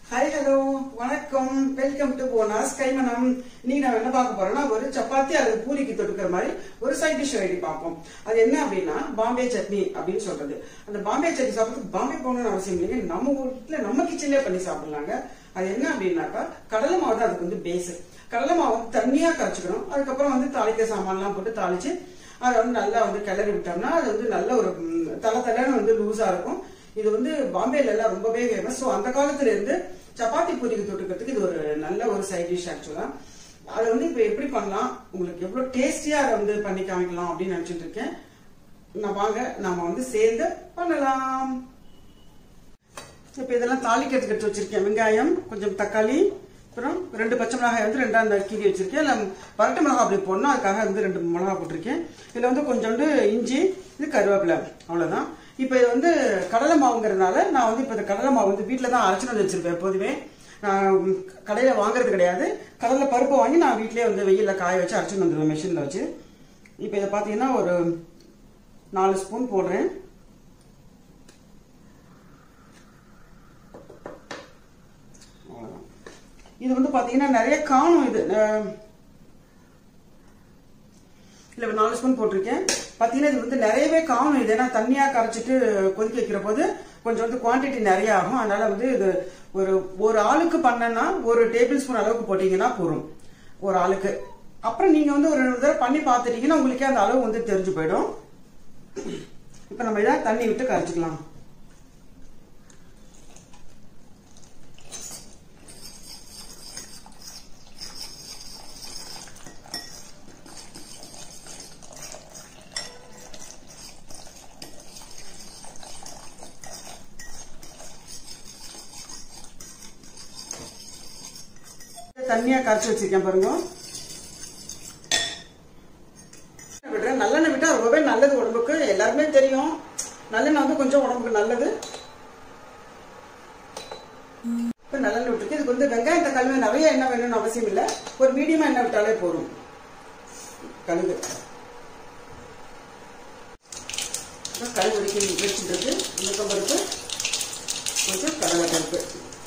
Hi hello வணக்கம் welcome to போனாஸ் கைமணம் இன்னைக்கு நான் என்ன பார்க்க போறேன்னா ஒரு சப்பாத்தி அல்லது பூரிக்கு தொட்டுக்கிற மாதிரி ஒரு சைட் டிஷ் ரெடி பார்ப்போம் அது என்ன அப்படின்னா பாம்பே சட்னி அப்படின்னு சொல்றது அந்த பாம்பே சட்னி சாப்பிட்றது பாம்பே போகணும்னு அவசியம் இல்லைங்க நம்ம வீட்டுல நம்ம கிச்சன்லயே பண்ணி சாப்பிடலாங்க அது என்ன அப்படின்னாக்கா கடலை மாவு தான் அதுக்கு வந்து பேஸ் கடலை மாவு வந்து தண்ணியா கரைச்சிக்கணும் அதுக்கப்புறம் வந்து தாளிக்க சாமான்லாம் போட்டு தாளிச்சு அதை வந்து நல்லா வந்து கிளறி விட்டோம்னா அது வந்து நல்ல ஒரு ம், தலை தலைன்னு வந்து லூஸா இருக்கும் இது வந்து பாம்பேல எல்லாம் ரொம்பவே ஃபேமஸ் ஸோ அந்த காலத்துல இருந்து சப்பாத்தி பூரிக்கு தொட்டுக்கிறதுக்கு இது ஒரு நல்ல ஒரு சைட் டிஷ் ஆக்சுவலா அதை வந்து இப்போ எப்படி பண்ணலாம் உங்களுக்கு எவ்வளவு டேஸ்டியா அதை வந்து பண்ணி காமிக்கலாம் அப்படின்னு நினைச்சிட்டு இருக்கேன் நான் வாங்க நாம வந்து சேர்ந்து பண்ணலாம் இப்போ இதெல்லாம் தாளிக்கிறதுக்கு எடுத்து வச்சிருக்கேன் வெங்காயம் கொஞ்சம் தக்காளி அப்புறம் ரெண்டு பச்சை மிளகாய் வந்து ரெண்டாம் கீரி வச்சிருக்கேன் இல்லை வரட்டு மிளகாய் அப்படி போடணும் அதுக்காக வந்து ரெண்டு மிளகாய் போட்டிருக்கேன் இதில் வந்து கொஞ்சோண்டு இஞ்சி இது கருவேப்பிலை அவ்வளோதான் இப்போ இது வந்து கடலை மாவுங்கிறதுனால நான் வந்து இப்போ இந்த கடலை மாவு வந்து வீட்டில் தான் அரைச்சிட்டு வந்து வச்சிருப்பேன் எப்போதுமே நான் கடையில் வாங்குறது கிடையாது கடலை பருப்பை வாங்கி நான் வீட்டிலேயே வந்து வெயிலில் காய வச்சு அரைச்சிட்டு வந்துடுவேன் மிஷினில் வச்சு இப்போ இதை பார்த்தீங்கன்னா ஒரு நாலு ஸ்பூன் போடுறேன் அவ்வளவுதான். இது வந்து பாத்தீங்கன்னா நிறைய காணும் இது அஹ், இல்ல ஒரு நாலு ஸ்பூன் போட்டிருக்கேன் பாத்தீங்கன்னா இது வந்து நிறையவே காணும் இது ஏன்னா தண்ணியா கரைச்சிட்டு கொதிக்க வைக்கிற போது கொஞ்சம் வந்து குவாண்டிட்டி நிறைய ஆகும் அதனால வந்து இது ஒரு ஒரு ஆளுக்கு பண்ணனா ஒரு டேபிள் ஸ்பூன் அளவுக்கு போட்டீங்கன்னா போதும் ஒரு ஆளுக்கு அப்புறம் நீங்க வந்து ஒரு ரெண்டு தடவை பண்ணி பார்த்துட்டீங்கன்னா உங்களுக்கே அந்த அளவு வந்து தெரிஞ்சு போயிடும் இப்ப நம்ம இதை தண்ணி விட்டு கரைச்சிக்கலாம் தண்ணியா கரைச்சி வச்சிருக்கேன் பாருங்க விடுறேன் நல்லெண்ணெய் விட்டா ரொம்பவே நல்லது உடம்புக்கு எல்லாருமே தெரியும் நல்லெண்ணெய் வந்து கொஞ்சம் உடம்புக்கு நல்லது இப்ப நல்லெண்ணெய் விட்டுருக்கு இதுக்கு வந்து வெங்காயம் தக்காளி நிறைய எண்ணெய் வேணும்னு அவசியம் இல்லை ஒரு மீடியமா எண்ணெய் விட்டாலே போதும் கழுகு அப்புறம் கழுகு வரைக்கும் வச்சுட்டு இருக்கு உளுத்தம் பருப்பு கொஞ்சம் கடலை பருப்பு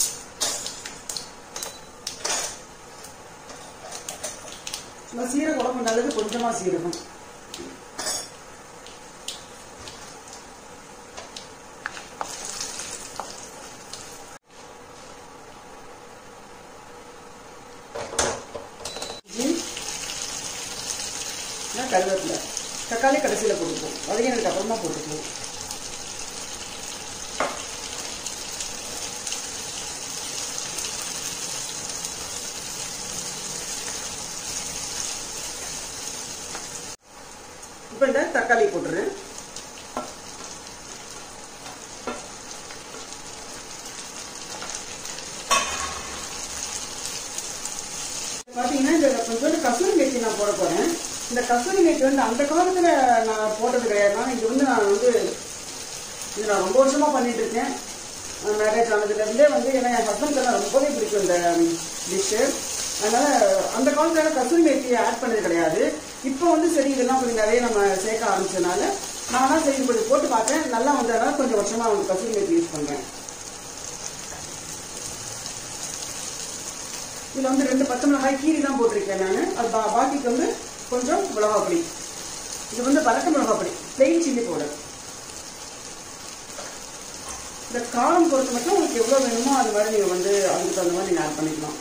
சும்மா சீரகம் உடம்பு நல்லது கொஞ்சமா சீரகம் இஞ்சி, நான் கருவேப்பிலை தக்காளி கடைசியில் போட்டுப்போம் வதங்கினதுக்கு அப்புறமா போட்டுக்குவோம் இப்போ இந்த தக்காளி போட்டுறேன் பாத்தீங்கன்னா இந்த கொஞ்சோண்டு கசூரி மேத்தி நான் போட போறேன் இந்த கசூரி மேத்தி வந்து அந்த காலத்துல நான் போட்டது கிடையாது ஆனா இது வந்து நான் வந்து இது நான் ரொம்ப வருஷமா பண்ணிட்டு இருக்கேன் மேரேஜ் ஆனதுல இருந்தே வந்து ஏன்னா என் ஹஸ்பண்ட் தான் ரொம்பவே பிடிக்கும் இந்த டிஷ்ஷு அதனால அந்த காலத்துல கசூரி மேத்தி ஆட் பண்ணது கிடையாது இப்போ வந்து சரி இதெல்லாம் கொஞ்சம் நிறைய நம்ம சேர்க்க ஆரம்பிச்சதுனால நானா சரி கொஞ்சம் போட்டு பார்த்தேன் நல்லா வந்ததுனால கொஞ்சம் வருஷமா வந்து கசூரி மேத்தி யூஸ் பண்றேன் இதுல வந்து ரெண்டு பச்சை மிளகாய் கீரி தான் போட்டிருக்கேன் நான் அது பா- பாக்கிக்கு வந்து கொஞ்சம் மிளகா பொடி இது வந்து வதக்க மிளகா பொடி பிளெயின் சில்லி பவுடர் இந்த காரம் பொறுத்த மட்டும் உங்களுக்கு எவ்வளவு வேணுமோ அது மாதிரி நீங்க வந்து அதுக்கு தகுந்த மாதிரி நீங்க ஆட் பண்ணிக்கலாம்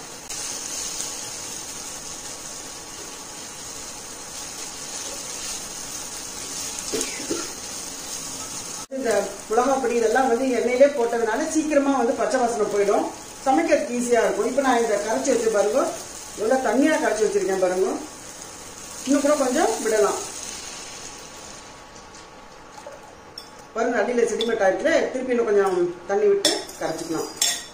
இந்த மிளகா பொடி இதெல்லாம் வந்து எண்ணெயிலே போட்டதுனால சீக்கிரமா வந்து பச்சை வாசனை போயிடும் சமைக்கிறதுக்கு ஈஸியா இருக்கும் இப்போ நான் இதை கரைச்சி வச்சு பாருங்க எவ்வளவு தண்ணியா கரைச்சி வச்சிருக்கேன் பாருங்க இன்னும் கூட கொஞ்சம் விடலாம் பாருங்க அடியில் செடிமெண்ட் ஆயிடுச்சுல திருப்பி இன்னும் கொஞ்சம் தண்ணி விட்டு கரைச்சிக்கலாம்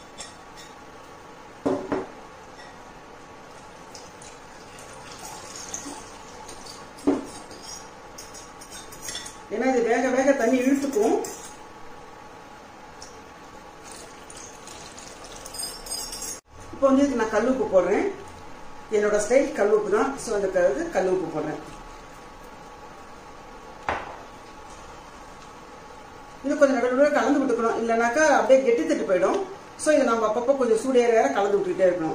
ஏன்னா இது வேக வேக தண்ணி இழுத்துக்கும் இப்போ வந்து இதுக்கு நான் கல் உப்பு போடுறேன் என்னோட ஸ்டைல் கல் உப்பு தான் ஸோ அந்த க- இது கல் உப்பு போடுறேன் இது கொஞ்சம் நடுவில் கலந்து விட்டுக்கணும் இல்லைனாக்கா அப்படியே கெட்டி தட்டு போயிடும் ஸோ இதை நம்ம அப்பப்போ கொஞ்சம் சூடேற வேற கலந்து விட்டுக்கிட்டே இருக்கணும்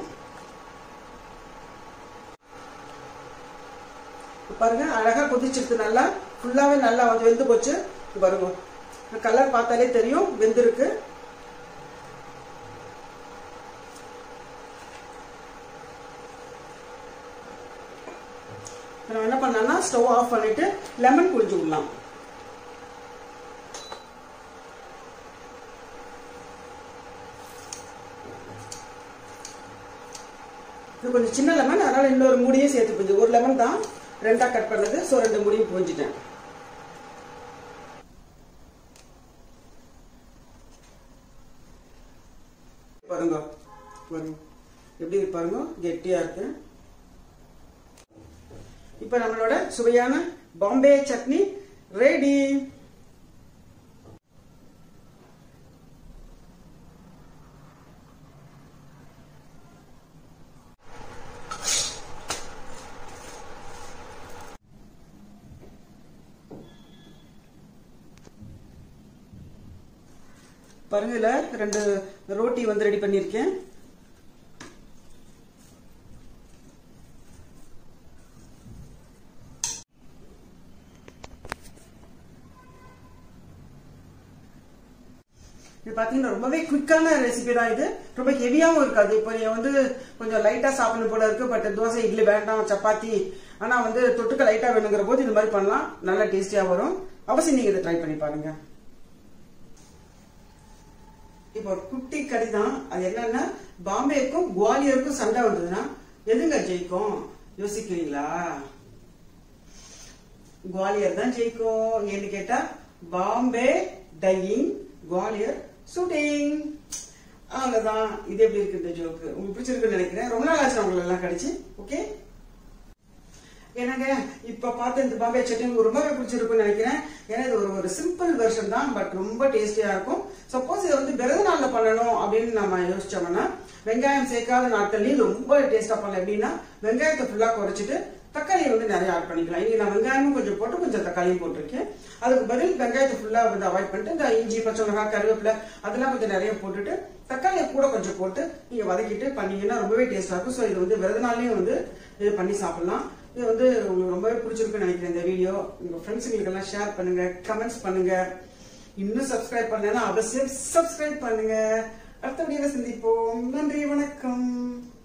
பாருங்க அழகா கொதிச்சிருக்கு நல்லா ஃபுல்லாவே நல்லா வந்து வெந்து போச்சு இங்க பாருங்க கலர் பார்த்தாலே தெரியும் வெந்திருக்கு இப்ப நம்ம என்ன பண்ணலாம்னா ஸ்டவ் ஆஃப் பண்ணிட்டு லெமன் புழிஞ்சு விடலாம் இது கொஞ்சம் சின்ன லெமன் அதனால இன்னொரு மூடியும் சேர்த்து புரிஞ்சு ஒரு லெமன் தான் ரெண்டா கட் பண்ணது ஸோ ரெண்டு மூடியும் புரிஞ்சிட்டேன் பாருங்க பாருங்க எப்படி இருக்கு பாருங்க கெட்டியா இருக்கு இப்ப நம்மளோட சுவையான பாம்பே சட்னி ரெடி பாருங்க இதுல ரெண்டு ரோட்டி வந்து ரெடி பண்ணியிருக்கேன் இது பாத்தீங்கன்னா ரொம்பவே குயிக்கான ரெசிபி தான் இது ரொம்ப ஹெவியாவும் இருக்காது இப்போ நீங்க வந்து கொஞ்சம் லைட்டா சாப்பிடணும் போல இருக்கு பட் தோசை இட்லி வேண்டாம் சப்பாத்தி ஆனா வந்து தொட்டுக்க லைட்டா வேணுங்கிற போது இது மாதிரி பண்ணலாம் நல்லா டேஸ்டியா வரும் அவசியம் நீங்க இதை ட்ரை பண்ணி பாருங்க இப்போ ஒரு குட்டி கடி தான் அது என்னன்னா பாம்பேக்கும் குவாலியருக்கும் சண்டை வந்ததுன்னா எதுங்க ஜெயிக்கும் யோசிக்கிறீங்களா குவாலியர் தான் ஜெயிக்கும் ஏன்னு கேட்டா பாம்பே டையிங் குவாலியர் ஷூட்டிங் அவ்வளவுதான் இது எப்படி இருக்கு இந்த ஜோக்கு உங்களுக்கு பிடிச்சிருக்குன்னு நினைக்கிறேன் ரொம்ப நாள் ஆச்சு உங்களுக்கு எல்லாம் கிடைச்சு ஓகே என்னங்க இப்ப பார்த்த இந்த பாம்பே சட்னி உங்களுக்கு ரொம்பவே பிடிச்சிருக்கும்னு நினைக்கிறேன் ஏன்னா இது ஒரு ஒரு சிம்பிள் வெர்ஷன் தான் பட் ரொம்ப டேஸ்டியா இருக்கும் சப்போஸ் இதை வந்து விரத நாள்ல பண்ணணும் அப்படின்னு நம்ம யோசிச்சோம்னா வெங்காயம் சேர்க்காத நாட்கள்லயும் இது ரொம்ப டேஸ்டா பண்ணலாம் எப்படின்னா வெங்காயத்தை ஃபுல்லா குறைச்சிட்டு தக்காளியை வந்து நிறைய ஆட் பண்ணிக்கலாம் இன்னைக்கு நான் வெங்காயமும் கொஞ்சம் போட்டு கொஞ்சம் தக்காளியும் போட்டிருக்கேன் அதுக்கு பதில் வெங்காயத்தை ஃபுல்லா வந்து அவாய்ட் பண்ணிட்டு இந்த இஞ்சி பச்சை மிளகாய் கருவேப்பிலை அதெல்லாம் கொஞ்சம் நிறைய போட்டுட்டு தக்காளியை கூட கொஞ்சம் போட்டு நீங்க வதக்கிட்டு பண்ணீங்கன்னா ரொம்பவே டேஸ்டா இருக்கும் ஸோ இது வந்து விரத நாள்லயும் வந்து இது பண்ணி சாப்பிடலாம் இது வந்து உங்களுக்கு ரொம்பவே பிடிச்சிருக்குன்னு நினைக்கிறேன் இந்த வீடியோ உங்க ஃப்ரெண்ட்ஸுங்களுக்கு எல்லாம் ஷேர் பண்ணுங்க கமெண்ட்ஸ் பண்ணுங்க இன்னும் சப்ஸ்கிரைப் பண்ணலன்னா அவசியம் சப்ஸ்கிரைப் பண்ணுங்க அடுத்த வீடியோல சந்திப்போம் நன்றி வணக்கம்